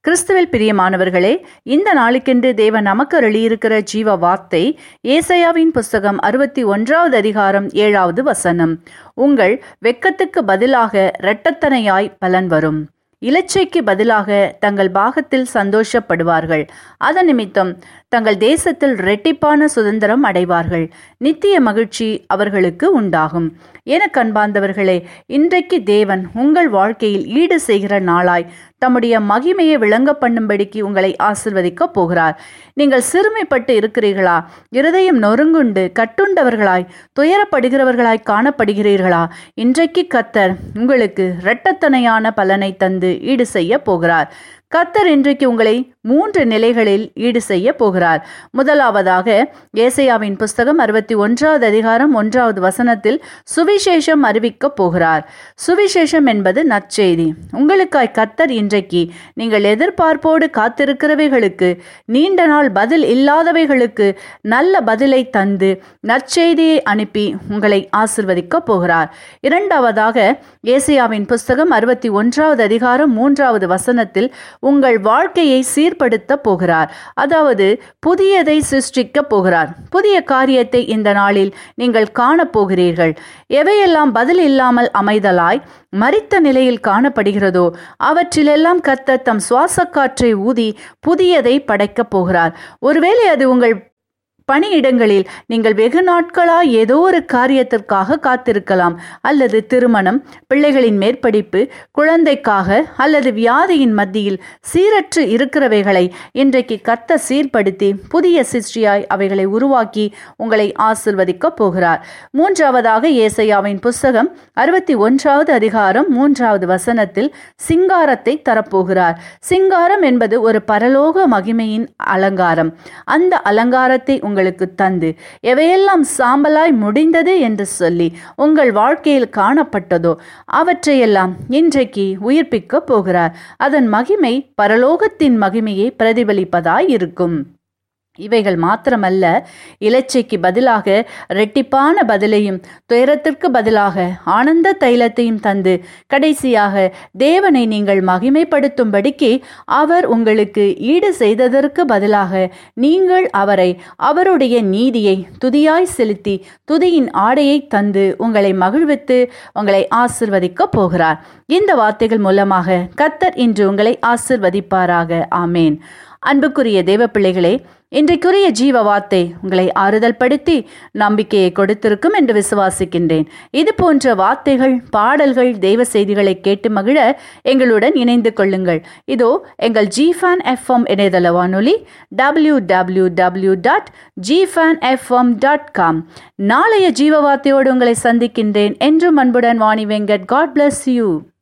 கிறிஸ்துவில் பிரியமானவர்களே இந்த நாளுக்கென்று தேவன் நமக்கு அருளியிருக்கிற ஜீவ வார்த்தை ஏசையாவின் புஸ்தகம் அறுபத்தி ஒன்றாவது அதிகாரம் ஏழாவது வசனம் உங்கள் வெக்கத்துக்கு பதிலாக இரட்டத்தனையாய் பலன் வரும் இலச்சைக்கு பதிலாக தங்கள் பாகத்தில் சந்தோஷப்படுவார்கள் அதன் நிமித்தம் தங்கள் தேசத்தில் இரட்டிப்பான சுதந்திரம் அடைவார்கள் நித்திய மகிழ்ச்சி அவர்களுக்கு உண்டாகும் என கண்பார்ந்தவர்களே இன்றைக்கு தேவன் உங்கள் வாழ்க்கையில் ஈடு செய்கிற நாளாய் தம்முடைய மகிமையை விளங்க பண்ணும்படிக்கு உங்களை ஆசிர்வதிக்கப் போகிறார் நீங்கள் சிறுமைப்பட்டு இருக்கிறீர்களா இருதயம் நொறுங்குண்டு கட்டுண்டவர்களாய் துயரப்படுகிறவர்களாய் காணப்படுகிறீர்களா இன்றைக்கு கத்தர் உங்களுக்கு இரட்டத்தனையான பலனை தந்து ஈடு செய்ய போகிறார் கத்தர் இன்றைக்கு உங்களை மூன்று நிலைகளில் ஈடு செய்ய போகிறார் முதலாவதாக ஏசையாவின் புஸ்தகம் அறுபத்தி ஒன்றாவது அதிகாரம் ஒன்றாவது வசனத்தில் சுவிசேஷம் அறிவிக்கப் போகிறார் சுவிசேஷம் என்பது நற்செய்தி உங்களுக்காய் கத்தர் இன்றைக்கு நீங்கள் எதிர்பார்ப்போடு காத்திருக்கிறவைகளுக்கு நீண்ட நாள் பதில் இல்லாதவைகளுக்கு நல்ல பதிலை தந்து நற்செய்தியை அனுப்பி உங்களை ஆசிர்வதிக்கப் போகிறார் இரண்டாவதாக ஏசியாவின் புஸ்தகம் அறுபத்தி ஒன்றாவது அதிகாரம் மூன்றாவது வசனத்தில் உங்கள் வாழ்க்கையை சீர்படுத்த போகிறார் அதாவது புதியதை சிருஷ்டிக்க போகிறார் புதிய காரியத்தை இந்த நாளில் நீங்கள் காணப்போகிறீர்கள் எவையெல்லாம் பதில் இல்லாமல் அமைதலாய் மறித்த நிலையில் காணப்படுகிறதோ அவற்றிலெல்லாம் கத்த தம் சுவாச காற்றை ஊதி புதியதை படைக்கப் போகிறார் ஒருவேளை அது உங்கள் பணியிடங்களில் நீங்கள் வெகு நாட்களாய் ஏதோ ஒரு காரியத்திற்காக காத்திருக்கலாம் அல்லது திருமணம் பிள்ளைகளின் மேற்படிப்பு குழந்தைக்காக அல்லது வியாதியின் மத்தியில் சீரற்று இருக்கிறவைகளை இன்றைக்கு கத்த சீர்படுத்தி புதிய சிருஷ்டியாய் அவைகளை உருவாக்கி உங்களை ஆசிர்வதிக்கப் போகிறார் மூன்றாவதாக ஏசையாவின் புஸ்தகம் அறுபத்தி ஒன்றாவது அதிகாரம் மூன்றாவது வசனத்தில் சிங்காரத்தை தரப்போகிறார் சிங்காரம் என்பது ஒரு பரலோக மகிமையின் அலங்காரம் அந்த அலங்காரத்தை உங்களுக்கு தந்து எவையெல்லாம் சாம்பலாய் முடிந்தது என்று சொல்லி உங்கள் வாழ்க்கையில் காணப்பட்டதோ அவற்றையெல்லாம் இன்றைக்கு உயிர்ப்பிக்க போகிறார் அதன் மகிமை பரலோகத்தின் மகிமையை பிரதிபலிப்பதாய் இருக்கும் இவைகள் மாத்திரமல்ல இலச்சைக்கு பதிலாக இரட்டிப்பான பதிலையும் துயரத்திற்கு பதிலாக ஆனந்த தைலத்தையும் தந்து கடைசியாக தேவனை நீங்கள் மகிமைப்படுத்தும்படிக்கு அவர் உங்களுக்கு ஈடு செய்ததற்கு பதிலாக நீங்கள் அவரை அவருடைய நீதியை துதியாய் செலுத்தி துதியின் ஆடையை தந்து உங்களை மகிழ்வித்து உங்களை ஆசிர்வதிக்க போகிறார் இந்த வார்த்தைகள் மூலமாக கத்தர் இன்று உங்களை ஆசிர்வதிப்பாராக ஆமேன் அன்புக்குரிய தேவ பிள்ளைகளே இன்றைக்குரிய ஜீவ வார்த்தை உங்களை ஆறுதல் படுத்தி நம்பிக்கையை கொடுத்திருக்கும் என்று விசுவாசிக்கின்றேன் இது போன்ற வார்த்தைகள் பாடல்கள் தெய்வ செய்திகளை கேட்டு மகிழ எங்களுடன் இணைந்து கொள்ளுங்கள் இதோ எங்கள் ஜிஃபேன் எஃப்எம் இணையதள வானொலி டபிள்யூ டபிள்யூ டபிள்யூ டாட் ஜிஃபேன் எஃப்எம் டாட் காம் நாளைய ஜீவ வார்த்தையோடு உங்களை சந்திக்கின்றேன் என்றும் அன்புடன் Vani Venkat God bless you